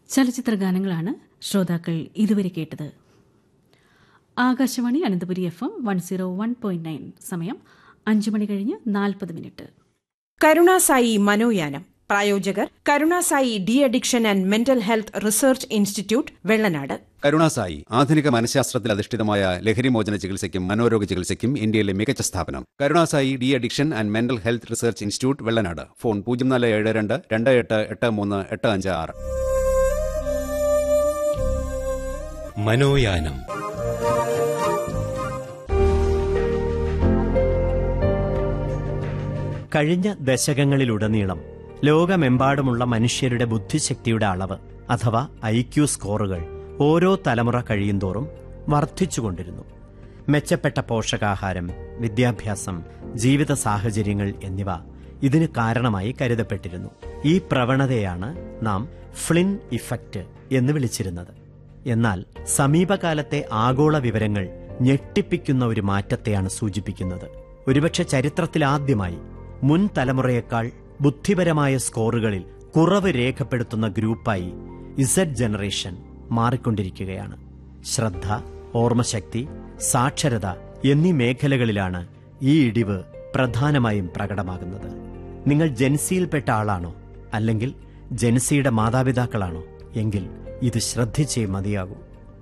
ചലച്ചിത്ര ഗാനങ്ങളാണ് ശ്രോതാക്കൾ ഇതുവരെ കേട്ടത് Akashvani Ananthapuri F M one zero one point nine സമയം അഞ്ചു മണി കഴിഞ്ഞ് നാൽപ്പത് മിനിറ്റ് കരുണാസായി മനോയാനം പ്രായോജകർ Karunasai de addiction and mental health research institute Vellanad Karunasai ആധുനിക മനഃശാസ്ത്രത്തിൽ അധിഷ്ഠിതമായ ലഹരിമോചന ചികിത്സയ്ക്കും മനോരോഗ ചികിത്സയ്ക്കും ഇന്ത്യയിലെ മികച്ച സ്ഥാപനം Karunasai de addiction and mental health research institute Vellanad phone പൂജ്യം നാല് ഏഴ് രണ്ട് രണ്ട് എട്ട് എട്ട് മൂന്ന് എട്ട് അഞ്ച് ആറ് മനോയാനം കഴിഞ്ഞ ദശകങ്ങളിലുടനീളം ലോകമെമ്പാടുമുള്ള മനുഷ്യരുടെ ബുദ്ധിശക്തിയുടെ അളവ് അഥവാ ഐ ക്യു സ്കോറുകൾ ഓരോ തലമുറ കഴിയുന്തോറും വർദ്ധിച്ചുകൊണ്ടിരുന്നു മെച്ചപ്പെട്ട പോഷകാഹാരം വിദ്യാഭ്യാസം ജീവിത സാഹചര്യങ്ങൾ എന്നിവ ഇതിന് കാരണമായി കരുതപ്പെട്ടിരുന്നു ഈ പ്രവണതയാണ് നാം ഫ്ലിൻ ഇഫക്റ്റ് എന്ന് വിളിച്ചിരുന്നത് എന്നാൽ സമീപകാലത്തെ ആഗോള വിവരങ്ങൾ ഞെട്ടിപ്പിക്കുന്ന ഒരു മാറ്റത്തെയാണ് സൂചിപ്പിക്കുന്നത് ഒരുപക്ഷെ ചരിത്രത്തിലാദ്യമായി മുൻ തലമുറയേക്കാൾ ബുദ്ധിപരമായ സ്കോറുകളിൽ കുറവ് രേഖപ്പെടുത്തുന്ന ഗ്രൂപ്പായി ഇസഡ് ജനറേഷൻ മാറിക്കൊണ്ടിരിക്കുകയാണ് ശ്രദ്ധ ഓർമ്മശക്തി സാക്ഷരത എന്നീ മേഖലകളിലാണ് ഈ ഇടിവ് പ്രധാനമായും പ്രകടമാകുന്നത് നിങ്ങൾ ജൻസിയിൽപ്പെട്ട ആളാണോ അല്ലെങ്കിൽ ജൻസിയുടെ മാതാപിതാക്കളാണോ എങ്കിൽ ഇത് ശ്രദ്ധിച്ചേ മതിയാകൂ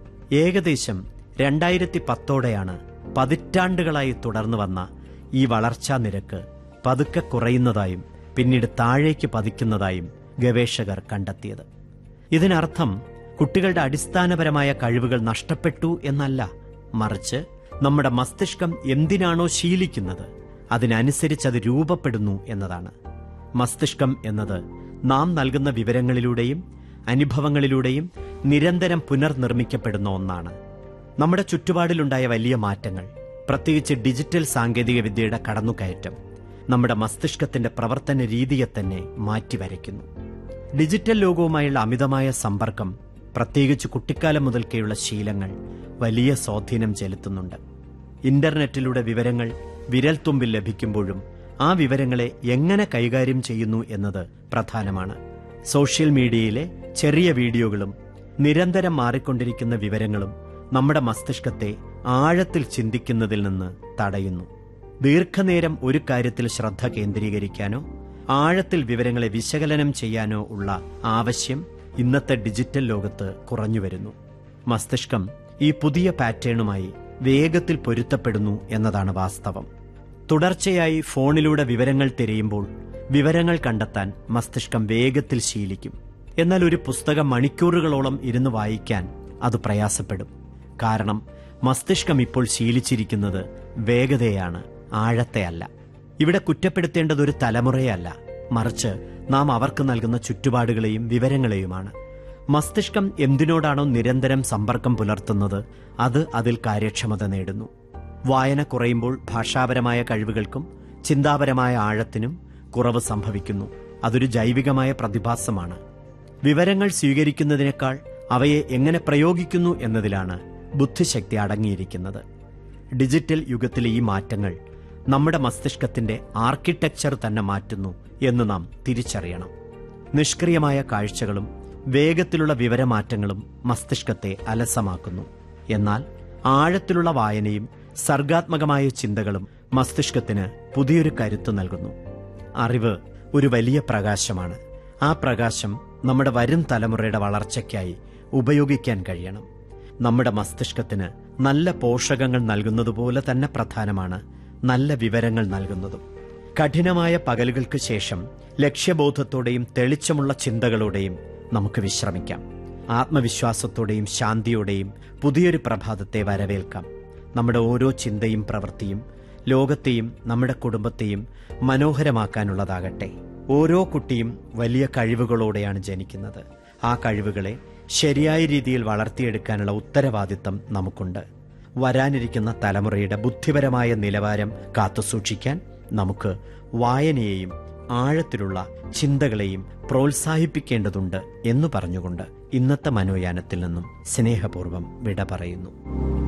ഏകദേശം രണ്ടായിരത്തി പത്തോടെയാണ് പതിറ്റാണ്ടുകളായി തുടർന്നു വന്ന ഈ വളർച്ചാ നിരക്ക് പതുക്കെ കുറയുന്നതായും പിന്നീട് താഴേക്ക് പതിക്കുന്നതായും ഗവേഷകർ കണ്ടെത്തിയത് ഇതിനർത്ഥം കുട്ടികളുടെ അടിസ്ഥാനപരമായ കഴിവുകൾ നഷ്ടപ്പെട്ടു എന്നല്ല മറിച്ച് നമ്മുടെ മസ്തിഷ്കം എന്തിനാണോ ശീലിക്കുന്നത് അതിനനുസരിച്ച് അത് രൂപപ്പെടുന്നു എന്നതാണ് മസ്തിഷ്കം എന്നത് നാം നൽകുന്ന വിവരങ്ങളിലൂടെയും അനുഭവങ്ങളിലൂടെയും നിരന്തരം പുനർനിർമ്മിക്കപ്പെടുന്ന ഒന്നാണ് നമ്മുടെ ചുറ്റുപാടിലുണ്ടായ വലിയ മാറ്റങ്ങൾ പ്രത്യേകിച്ച് ഡിജിറ്റൽ സാങ്കേതിക വിദ്യയുടെ കടന്നുകയറ്റം നമ്മുടെ മസ്തിഷ്കത്തിന്റെ പ്രവർത്തന രീതിയെ തന്നെ മാറ്റിവരയ്ക്കുന്നു ഡിജിറ്റൽ ലോകവുമായുള്ള അമിതമായ സമ്പർക്കം പ്രത്യേകിച്ച് കുട്ടിക്കാലം മുതൽക്കേയുള്ള ശീലങ്ങൾ വലിയ സ്വാധീനം ചെലുത്തുന്നുണ്ട് ഇന്റർനെറ്റിലൂടെ വിവരങ്ങൾ വിരൽത്തുമ്പിൽ ലഭിക്കുമ്പോഴും ആ വിവരങ്ങളെ എങ്ങനെ കൈകാര്യം ചെയ്യുന്നു എന്നത് പ്രധാനമാണ് സോഷ്യൽ മീഡിയയിലെ ചെറിയ വീഡിയോകളും നിരന്തരം മാറിക്കൊണ്ടിരിക്കുന്ന വിവരങ്ങളും നമ്മുടെ മസ്തിഷ്കത്തെ ആഴത്തിൽ ചിന്തിക്കുന്നതിൽ നിന്ന് തടയുന്നു ദീർഘനേരം ഒരു കാര്യത്തിൽ ശ്രദ്ധ കേന്ദ്രീകരിക്കാനോ ആഴത്തിൽ വിവരങ്ങളെ വിശകലനം ചെയ്യാനോ ഉള്ള ആവശ്യം ഇന്നത്തെ ഡിജിറ്റൽ ലോകത്ത് കുറഞ്ഞുവരുന്നു മസ്തിഷ്കം ഈ പുതിയ പാറ്റേണുമായി വേഗത്തിൽ പൊരുത്തപ്പെടുന്നു എന്നതാണ് വാസ്തവം തുടർച്ചയായി ഫോണിലൂടെ വിവരങ്ങൾ തിരയുമ്പോൾ വിവരങ്ങൾ കണ്ടെത്താൻ മസ്തിഷ്കം വേഗത്തിൽ ശീലിക്കും എന്നാൽ ഒരു പുസ്തകം മണിക്കൂറുകളോളം ഇരുന്ന് വായിക്കാൻ അത് പ്രയാസപ്പെടും കാരണം മസ്തിഷ്കം ഇപ്പോൾ ശീലിച്ചിരിക്കുന്നത് വേഗതയാണ് ആഴത്തെയല്ല ഇവിടെ കുറ്റപ്പെടുത്തേണ്ടത് ഒരു തലമുറയല്ല മറിച്ച് നാം അവർക്ക് നൽകുന്ന ചുറ്റുപാടുകളെയും വിവരങ്ങളെയുമാണ് മസ്തിഷ്കം എന്തിനോടാണോ നിരന്തരം സമ്പർക്കം പുലർത്തുന്നത് അത് അതിൽ കാര്യക്ഷമത നേടുന്നു വായന കുറയുമ്പോൾ ഭാഷാപരമായ കഴിവുകൾക്കും ചിന്താപരമായ ആഴത്തിനും കുറവ് സംഭവിക്കുന്നു അതൊരു ജൈവികമായ പ്രതിഭാസമാണ് വിവരങ്ങൾ സ്വീകരിക്കുന്നതിനേക്കാൾ അവയെ എങ്ങനെ പ്രയോഗിക്കുന്നു എന്നതിലാണ് ബുദ്ധിശക്തി അടങ്ങിയിരിക്കുന്നത് ഡിജിറ്റൽ യുഗത്തിലെ ഈ മാറ്റങ്ങൾ നമ്മുടെ മസ്തിഷ്കത്തിന്റെ ആർക്കിടെക്ചർ തന്നെ മാറ്റുന്നു എന്ന് നാം തിരിച്ചറിയണം നിഷ്ക്രിയമായ കാഴ്ചകളും വേഗത്തിലുള്ള വിവരമാറ്റങ്ങളും മസ്തിഷ്കത്തെ അലസമാക്കുന്നു എന്നാൽ ആഴത്തിലുള്ള വായനയും സർഗാത്മകമായ ചിന്തകളും മസ്തിഷ്കത്തിന് പുതിയൊരു കരുത്ത് നൽകുന്നു അറിവ് ഒരു വലിയ പ്രകാശമാണ് ആ പ്രകാശം നമ്മുടെ വരും തലമുറയുടെ വളർച്ചയ്ക്കായി ഉപയോഗിക്കാൻ കഴിയണം നമ്മുടെ മസ്തിഷ്കത്തിന് നല്ല പോഷകങ്ങൾ നൽകുന്നതുപോലെ തന്നെ പ്രധാനമാണ് നല്ല വിവരങ്ങൾ നൽകുന്നതും കഠിനമായ പകലുകൾക്ക് ശേഷം ലക്ഷ്യബോധത്തോടെയും തെളിച്ചമുള്ള ചിന്തകളോടെയും നമുക്ക് വിശ്രമിക്കാം ആത്മവിശ്വാസത്തോടെയും ശാന്തിയോടെയും പുതിയൊരു പ്രഭാതത്തെ വരവേൽക്കാം നമ്മുടെ ഓരോ ചിന്തയും പ്രവൃത്തിയും ലോകത്തെയും നമ്മുടെ കുടുംബത്തെയും മനോഹരമാക്കാനുള്ളതാകട്ടെ ഓരോ കുട്ടിയും വലിയ കഴിവുകളോടെയാണ് ജനിക്കുന്നത് ആ കഴിവുകളെ ശരിയായ രീതിയിൽ വളർത്തിയെടുക്കാനുള്ള ഉത്തരവാദിത്തം നമുക്കുണ്ട് വരാനിരിക്കുന്ന തലമുറയുടെ ബുദ്ധിപരമായ നിലവാരം കാത്തുസൂക്ഷിക്കാൻ നമുക്ക് വായനയെയും ആഴത്തിലുള്ള ചിന്തകളെയും പ്രോത്സാഹിപ്പിക്കേണ്ടതുണ്ട് എന്ന് പറഞ്ഞുകൊണ്ട് ഇന്നത്തെ മനോയാനത്തിൽ നിന്നും സ്നേഹപൂർവ്വം വിട പറയുന്നു